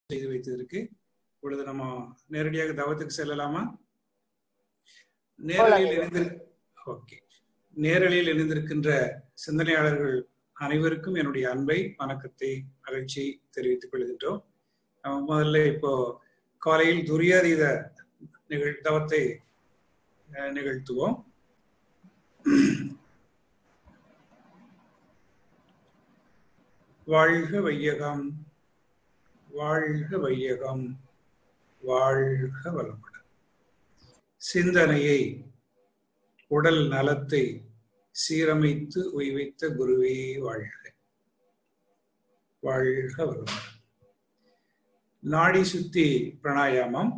செய்து வைத்ததற்கு இப்பொழுது நம்ம நேரடியாக தவத்துக்கு செல்லலாமா நேரலையில் இணைந்து ஓகே நேரலையில் இணைந்திருக்கின்ற சிந்தனையாளர்கள் அனைவருக்கும் என்னுடைய அன்பை வணக்கத்தை மகிழ்ச்சி தெரிவித்துக் கொள்கின்றோம் நம்ம முதல்ல இப்போ காலையில் துரியாதீத நிகழ் தவத்தை அஹ், நிகழ்த்துவோம் வாழ்க வையகம் வாழ்க வையகம் வாழ்க வளமுடன் சிந்தனையை உடல் நலத்தை சீரமைத்து உய்வித்த குருவே வாழ்க வாழ்க வளமுடன் நாடி சுத்தி பிராணாயாமம்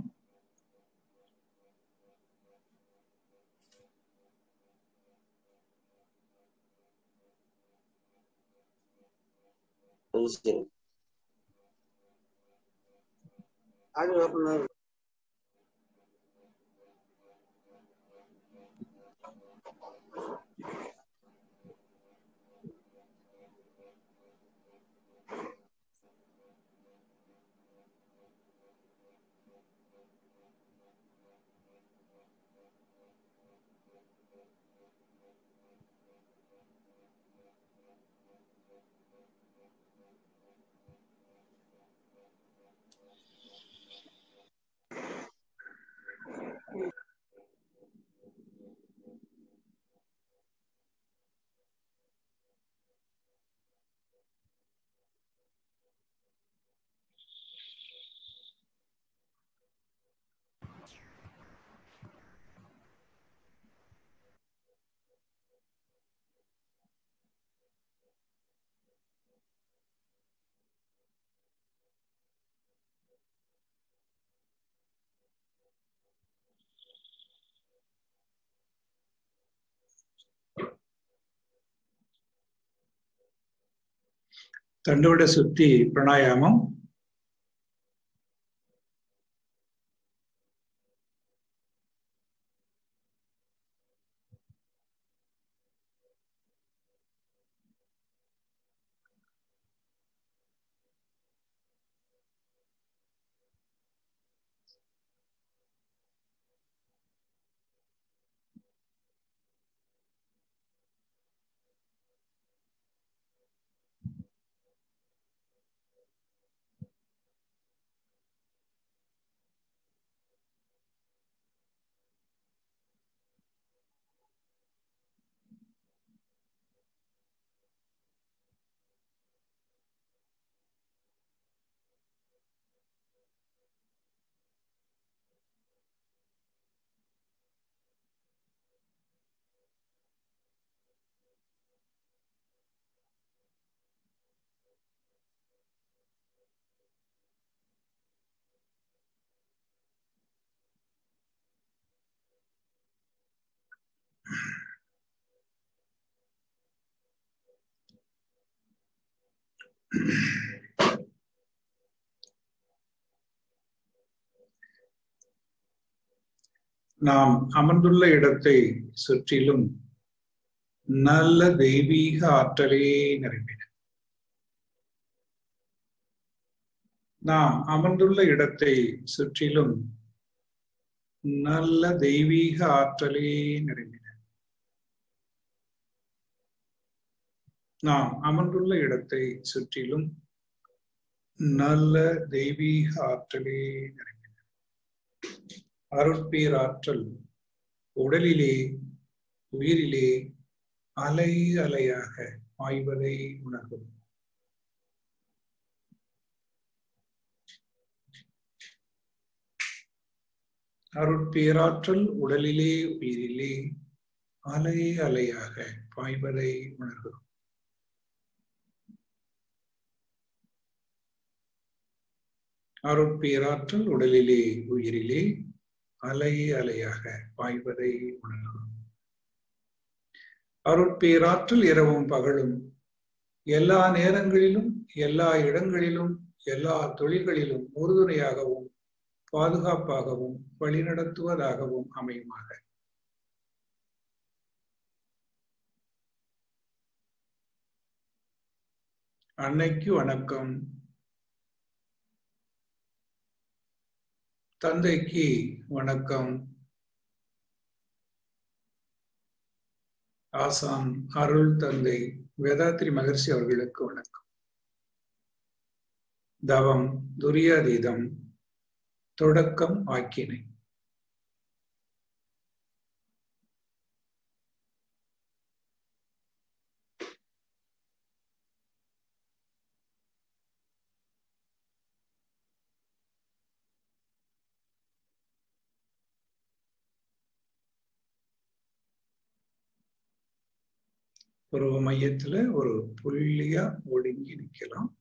Understand. I don't have another. தண்டுவட சுத்தி பிராணாயாமம் நாம் அமர்ந்துள்ள இடத்தை சுற்றிலும் நல்ல தெய்வீக ஆற்றலே நிரம்பின நாம் அமர்ந்துள்ள இடத்தை சுற்றிலும் நல்ல தெய்வீக ஆற்றலே நிரம்பின நாம் அமர்ந்துள்ள இடத்தை சுற்றிலும் நல்ல தெய்வீக ஆற்றலே நிரம்பின அருட்பேர் ஆற்றல் உடலிலே உயிரிலே அலை அலையாக பாய்வதை உணர்வும் அருட்பேராற்றல் உடலிலே உயிரிலே அலை அலையாக பாய்வதை உணர்கிறோம் அருட்பேராற்றல் உடலிலே உயிரிலே அலை அலையாக பாய்வதை உணர்கிறோம் அருட்பேராற்றல் இரவும் பகலும் எல்லா நேரங்களிலும் எல்லா இடங்களிலும் எல்லா தொழில்களிலும் உறுதுணையாகவும் பாதுகாப்பாகவும் வழிநடத்துவதாகவும் அமையுமாக அன்னைக்கு வணக்கம் தந்தைக்கு வணக்கம் ஆசான் அருள் தந்தை வேதாத்ரி மகர்ஷி அவர்களுக்கு வணக்கம் தவம் துரியாதீதம் தொடக்கம் ஆக்கினை புருவ மையத்துல ஒரு புள்ளியா ஒடுங்கி நிக்கலாம்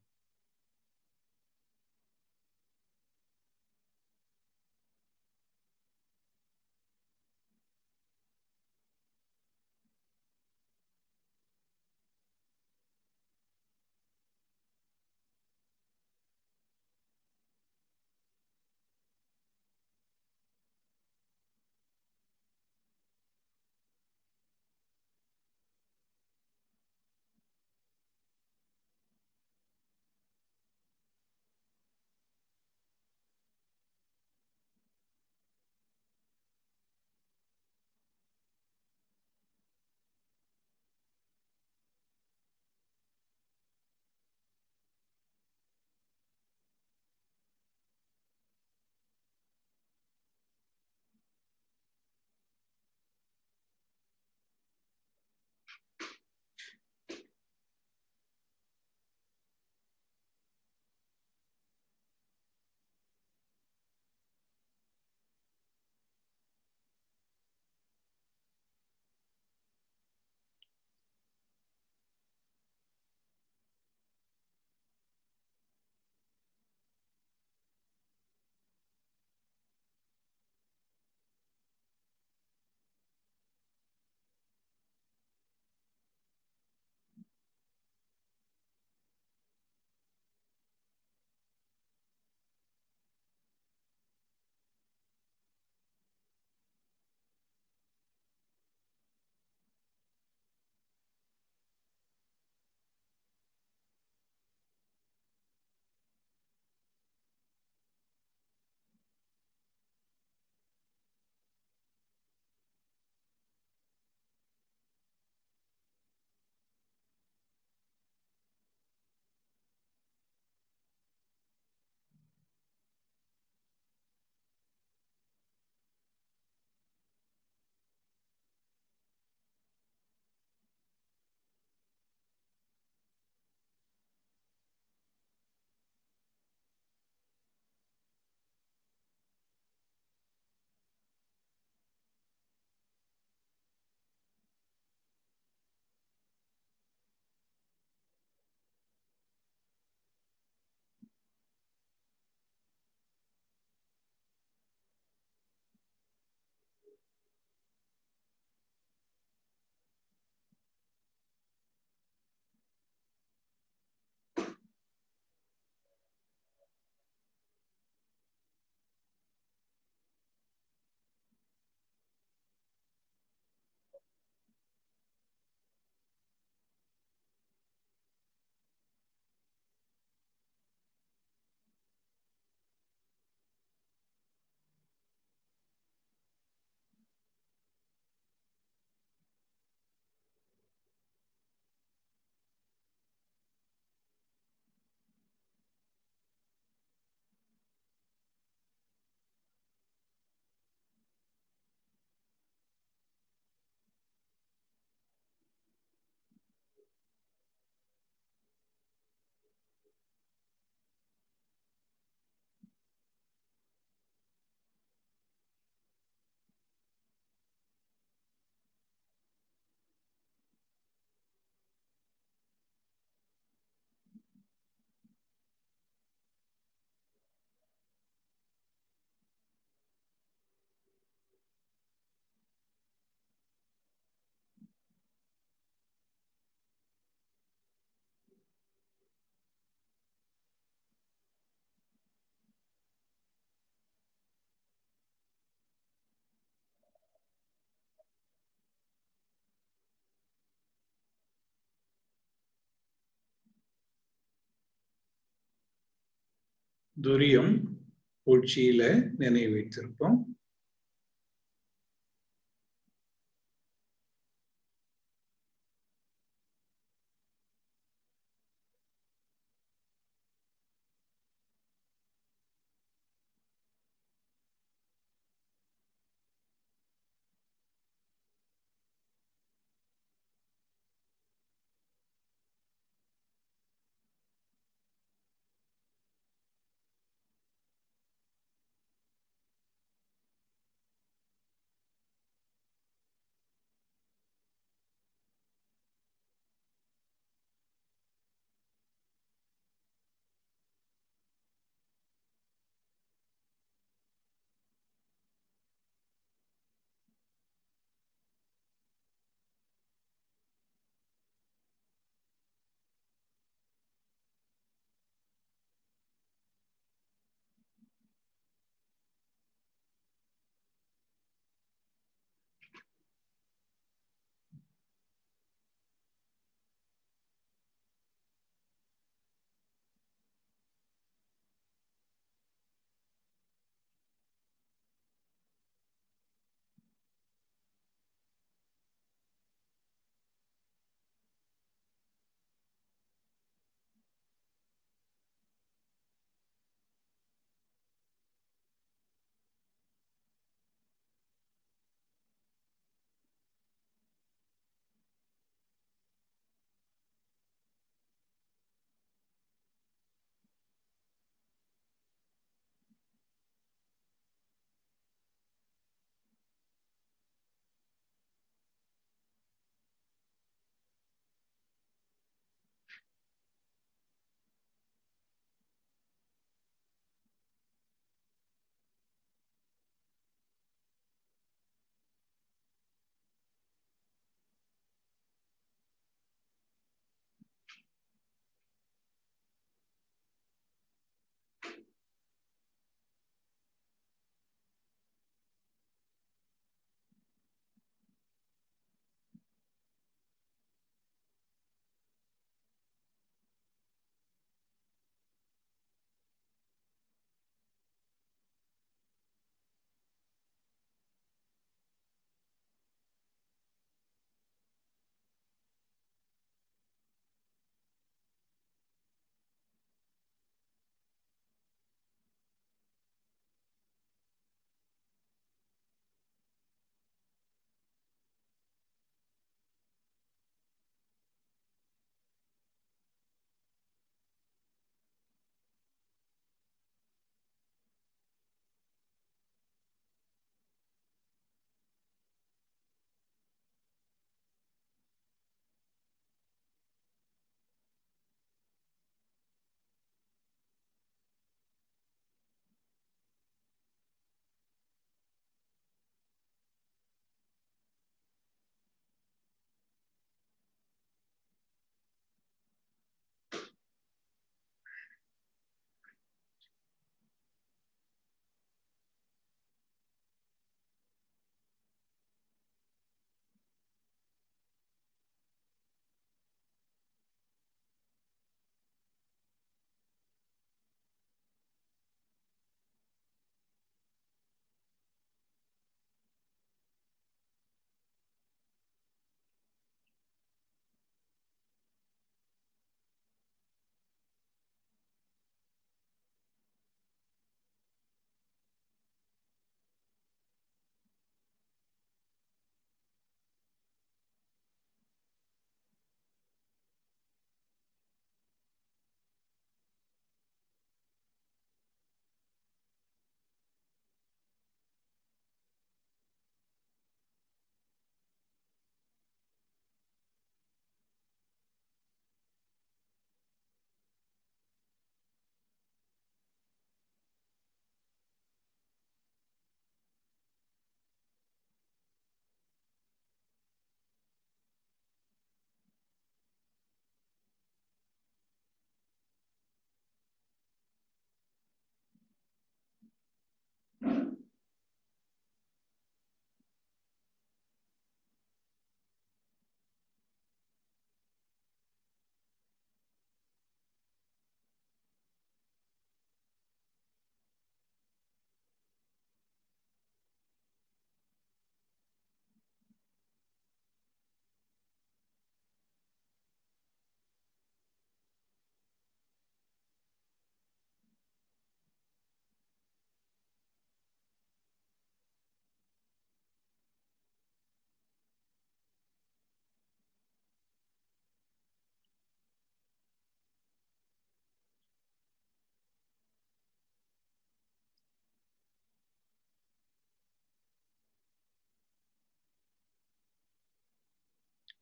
துரியம் புகழ்ச்சியில நினைவு வைத்திருப்போம்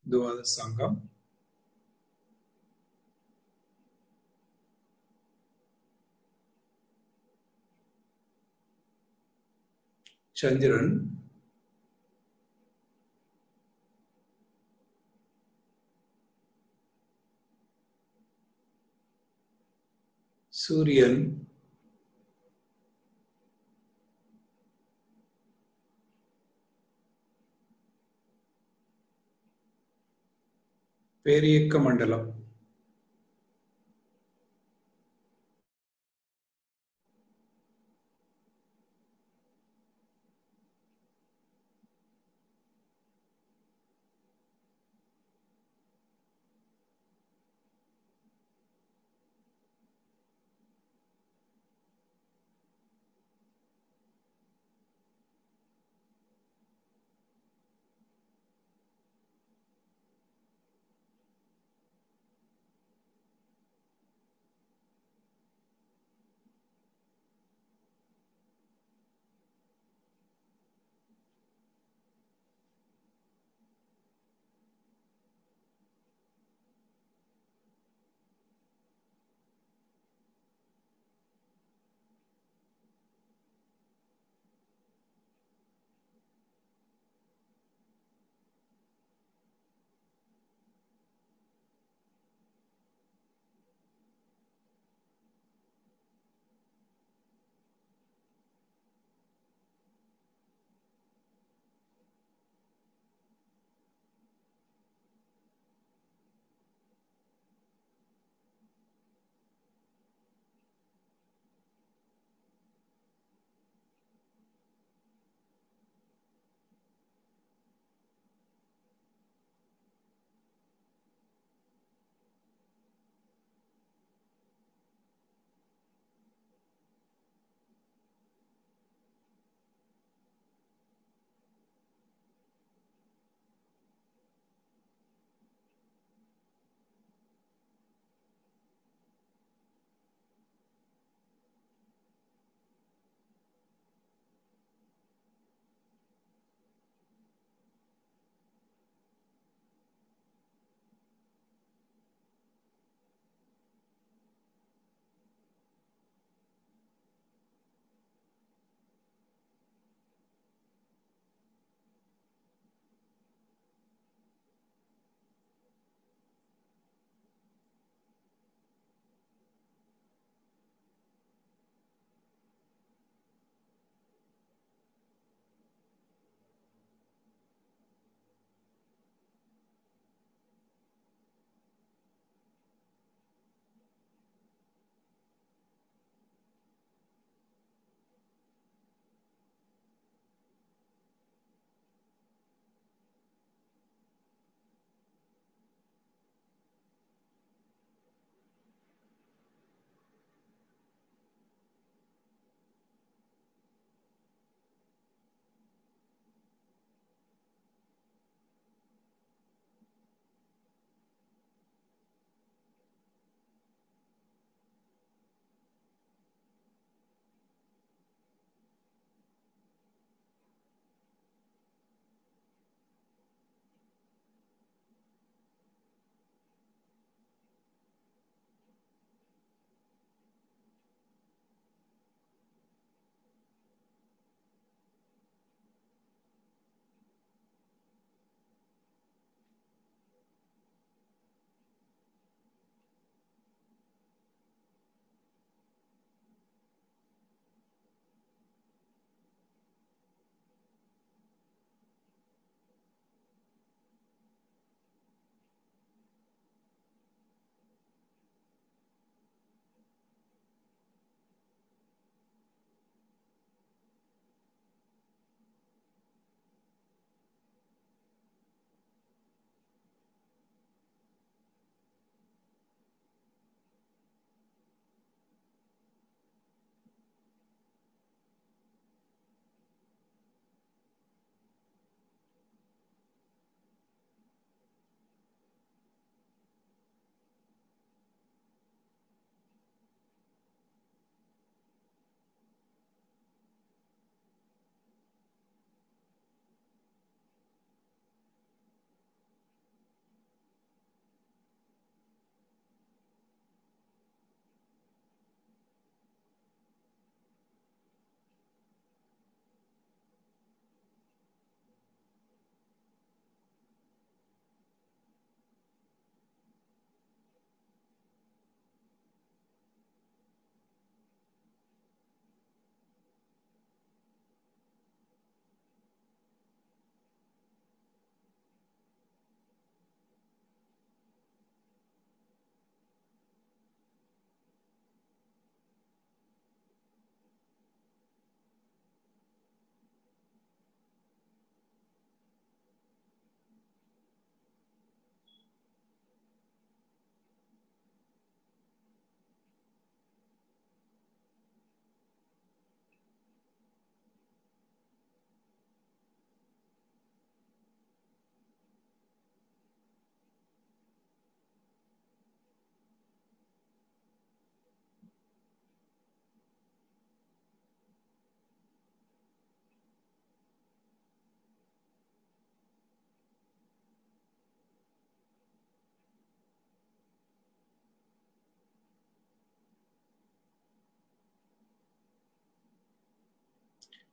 துவாதச அங்கம் சந்திரன் சூரியன் பேரியக்க மண்டலம்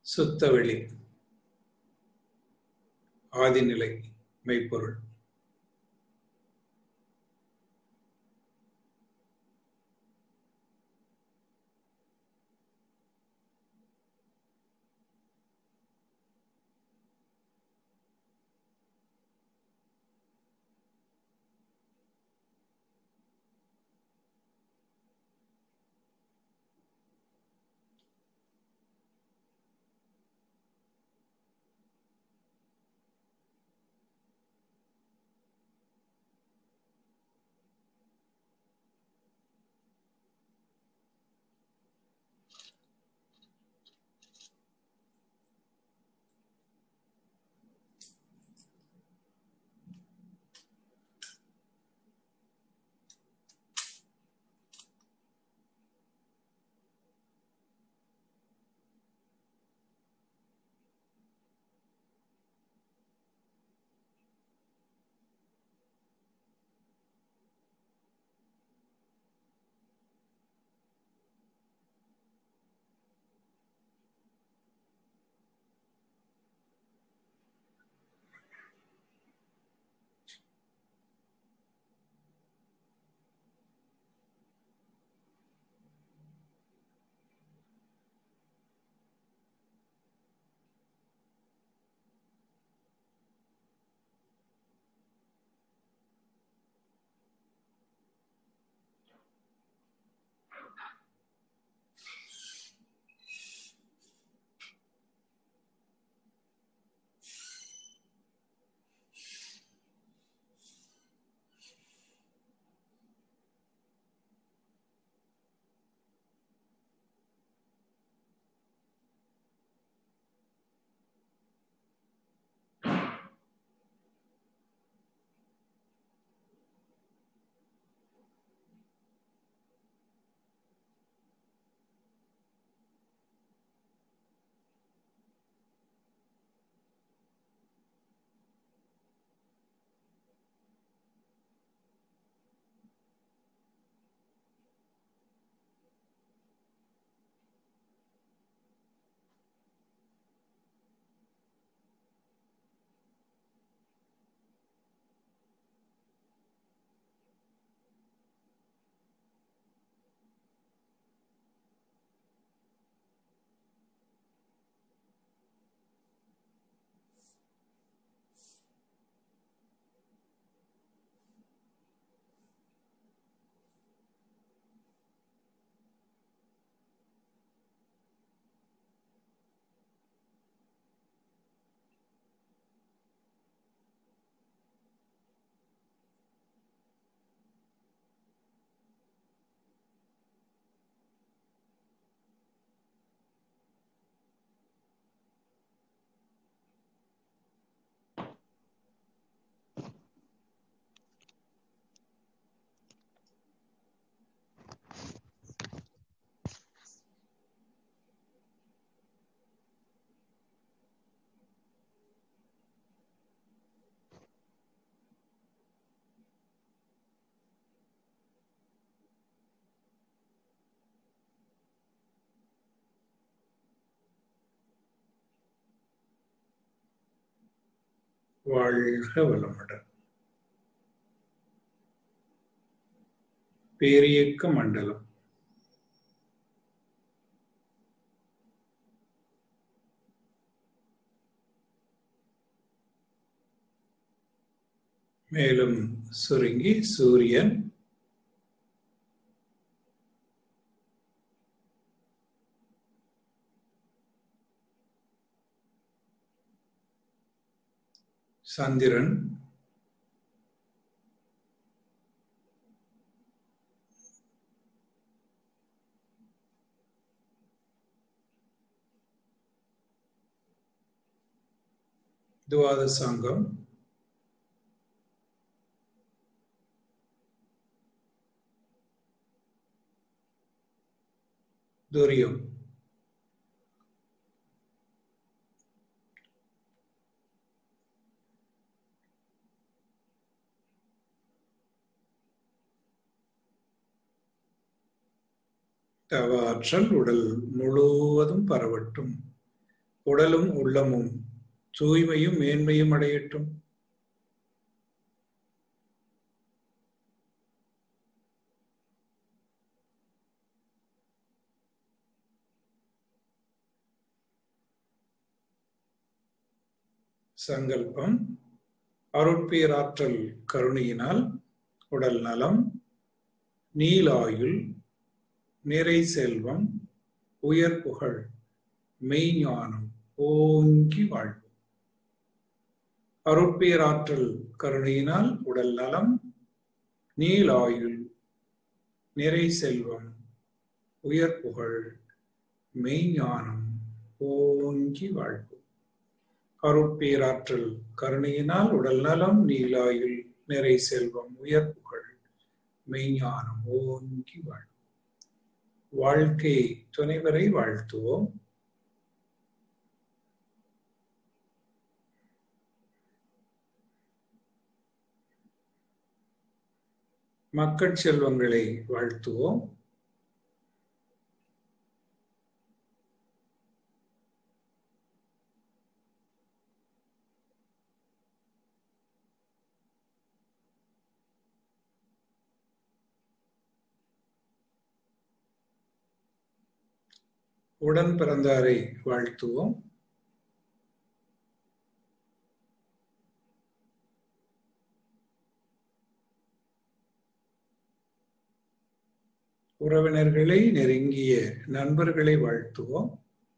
சுத்தவெளி ஆதிநிலை மெய்ப்பொருள் வாழ்க வளமுடன் பேரியக்க மண்டலம் மேலும் சுருங்கி சூரியன் சந்திரன் துவாதசாங்கம் துரியம் தவ ஆற்றல் உடல் முழுவதும் பரவட்டும் உடலும் உள்ளமும் தூய்மையும் மேன்மையும் அடையட்டும் சங்கல்பம் அருட்பேராற்றல் கருணையினால் உடல் நலம் நீலாயுள் நிறை செல்வம் உயர் புகழ் மெய்ஞானம் ஓங்கி வாழ்வு அருட்பேராற்றல் கருணையினால் உடல் நலம் நீலாயுள் நிறை செல்வம் உயர் புகழ் மெய்ஞானம் ஓங்கி வாழ்வு அருட்பேராற்றல் கருணையினால் உடல் நலம் நீலாயுள் நிறை செல்வம் உயர் புகழ் மெய்ஞானம் ஓங்கி வாழ்வு வாழ்க்கை துணைவரை வாழ்த்துவோம் மக்கட் செல்வங்களை வாழ்த்துவோம் உடன் பிறந்தாரை வாழ்த்துவோம் உறவினர்களை நெருங்கிய நண்பர்களை வாழ்த்துவோம்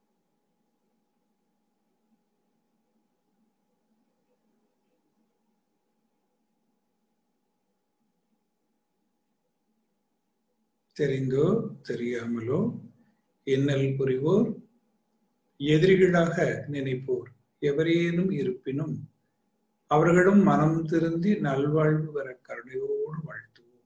தெரிந்தோ தெரியாமலோ இன்னல் புரிவோர் எதிரிகளாக நினைப்போர் எவரேனும் இருப்பினும் அவர்களும் மனம் திருந்தி நல்வாழ்வு வர கருணையோடு வாழ்த்துவோம்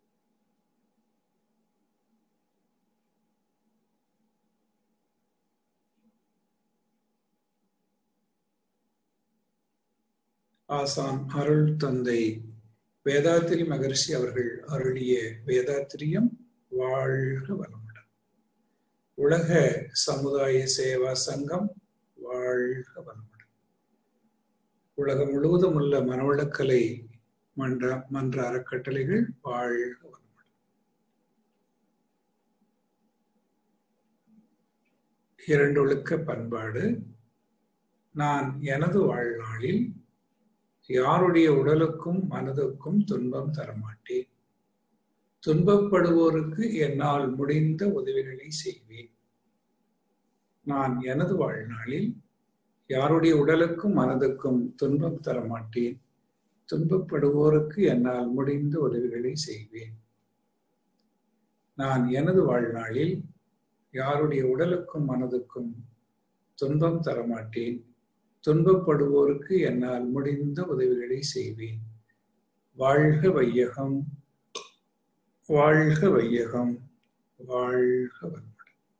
ஆசான் அருள் தந்தை வேதாத்திரி மகர்ஷி அவர்கள் அருளிய வேதாத்திரியம் வாழ்க வளமுடன் உலக சமுதாய சேவா சங்கம் வாழ்க வளமுடன் உலகம் முழுவதும் உள்ள மனவளக்கலை மன்ற மன்ற அறக்கட்டளைகள் வாழ்க வளமுடன் இரண்டொழுக்க பண்பாடு நான் எனது வாழ்நாளில் யாருடைய உடலுக்கும் மனதுக்கும் துன்பம் தரமாட்டேன் துன்பப்படுவோருக்கு என்னால் முடிந்த உதவிகளை செய்வேன் நான் எனது வாழ்நாளில் யாருடைய உடலுக்கும் மனதுக்கும் துன்பம் தரமாட்டேன் துன்பப்படுவோருக்கு என்னால் முடிந்த உதவிகளை செய்வேன் நான் எனது வாழ்நாளில் யாருடைய உடலுக்கும் மனதுக்கும் துன்பம் தரமாட்டேன் துன்பப்படுவோருக்கு என்னால் முடிந்த உதவிகளை செய்வேன் வாழ்க வையகம் வாழ்க வையகம் வாழ்க வளமுடன்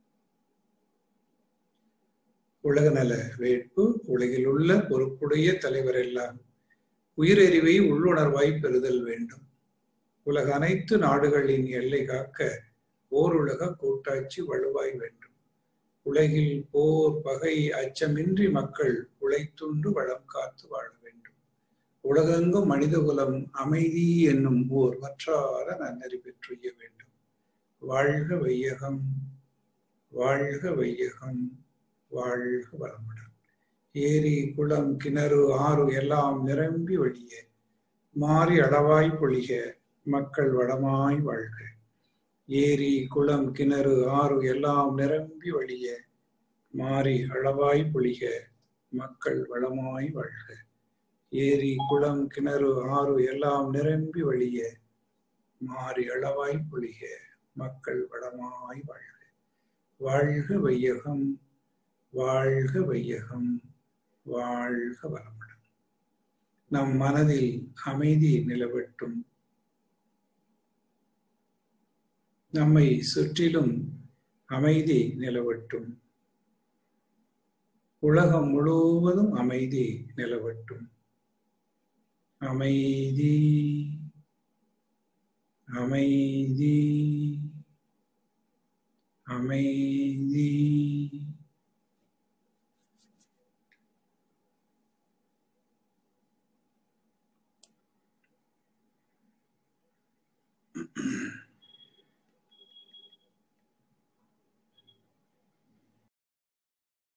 உலக நல வேட்பு உலகில் உள்ள பொறுப்புடைய தலைவர் எல்லாம் உயிரறிவை உள்ளுணர்வாய் பெறுதல் வேண்டும் உலக அனைத்து நாடுகளின் எல்லை காக்க ஓருலக கூட்டாட்சி வலுவாய் வேண்டும் உலகில் போர் பகை அச்சமின்றி மக்கள் உழைத்துண்டு வளம் காத்து வாழ வேண்டும் உலகெங்கும் மனிதகுலம் அமைதி என்னும் ஓர் வற்றாத நன்னறி பெற்றுய வேண்டும் வாழ்க வையகம் வாழ்க வையகம் வாழ்க வளமுடன் ஏரி குளம் கிணறு ஆறு எல்லாம் நிரம்பி வழிய மாறி அளவாய் பொழிக மக்கள் வளமாய் வாழ்க ஏரி குளம் கிணறு ஆறு எல்லாம் நிரம்பி வழிய மாறி அளவாய் பொழிக மக்கள் வளமாய் வாழ்க ஏரி குளம் கிணறு ஆறு எல்லாம் நிரம்பி வழிய மாறி அளவாய் பொழிக மக்கள் வளமாய் வாழ்க வாழ்க வையகம் வாழ்க வையகம் வாழ்க வளமுடன் நம் மனதில் அமைதி நிலவட்டும் நம்மை சுற்றிலும் அமைதி நிலவட்டும் உலகம் முழுவதும் அமைதி நிலவட்டும் அமைதி அமைதி அமைதி